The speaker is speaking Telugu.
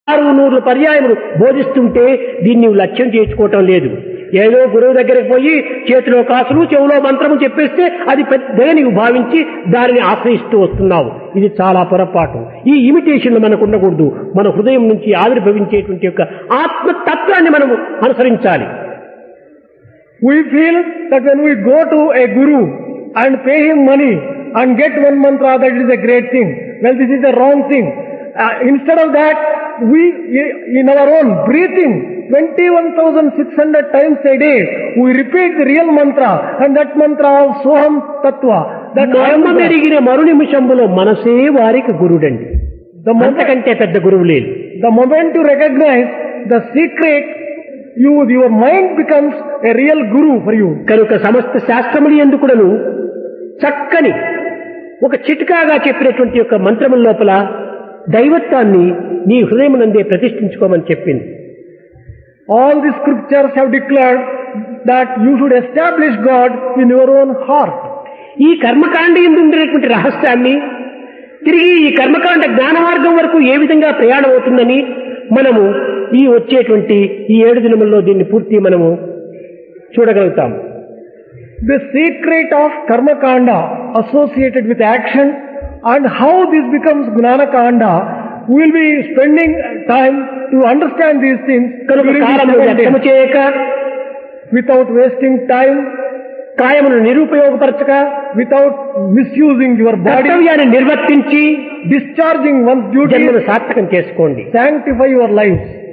ఆరు నూరు పర్యాయములు బోధిస్తుంటే దీన్ని నువ్వు లక్ష్యం చేసుకోవటం లేదు ఏదో గురువు దగ్గరికి పోయి చేతిలో కాసులు చెవులో మంత్రము చెప్పేస్తే అది పెద్దగా నీవు భావించి దానిని ఆశ్రయిస్తూ వస్తున్నావు ఇది చాలా పొరపాటు ఈ ఇమిటేషన్లు మనకు ఉండకూడదు మన హృదయం నుంచి ఆవిర్భవించేటువంటి యొక్క ఆత్మతత్వాన్ని మనము అనుసరించాలి We feel that when we go to a guru and pay him money and get one mantra, that is a great thing. Well, this is the wrong thing. Uh, instead of that, we, in our own breathing, 21,600 times a day, we repeat the real mantra and that mantra of Soham Tattva. That I am మర్మ the- మెరిగిన మరు నిమిషంలో మనసే వారికి గురుడండి the moment, అంతకంటే పెద్ద గురువు లేదు the moment you recognize the secret, you, your mind becomes a real guru for you. కనుక సమస్త శాస్త్రములు ఎందుకుడను చక్కని ఒక చిట్కాగా చెప్పినటువంటి యొక్క మంత్రముల లోపల దైవత్వాన్ని నీ హృదయమునందే ప్రతిష్ఠించుకోమని చెప్పింది All the scriptures have declared that you should establish God in your own heart. ఈ కర్మకాండ ఎందు ఉండేటువంటి రహస్యాన్ని తిరిగి ఈ కర్మకాండ జ్ఞాన మార్గం వరకు ఏ విధంగా ప్రయాణం అవుతుందని మనము ఈ వచ్చేటువంటి ఈ ఏడు దినముల్లో దీన్ని పూర్తి మనము చూడగలుగుతాం The secret of karma kanda associated with action and how this becomes gnana kanda we will be spending time to understand these things కనుక during these కాలము seven వ్యర్థము days. చేయక without wasting time, కాయమును నిరుపయోగపరచక without misusing your body, కర్తవ్యాన్ని నిర్వర్తించి discharging one's duty, జన్మను సార్థకం చేసుకోండి sanctify your lives.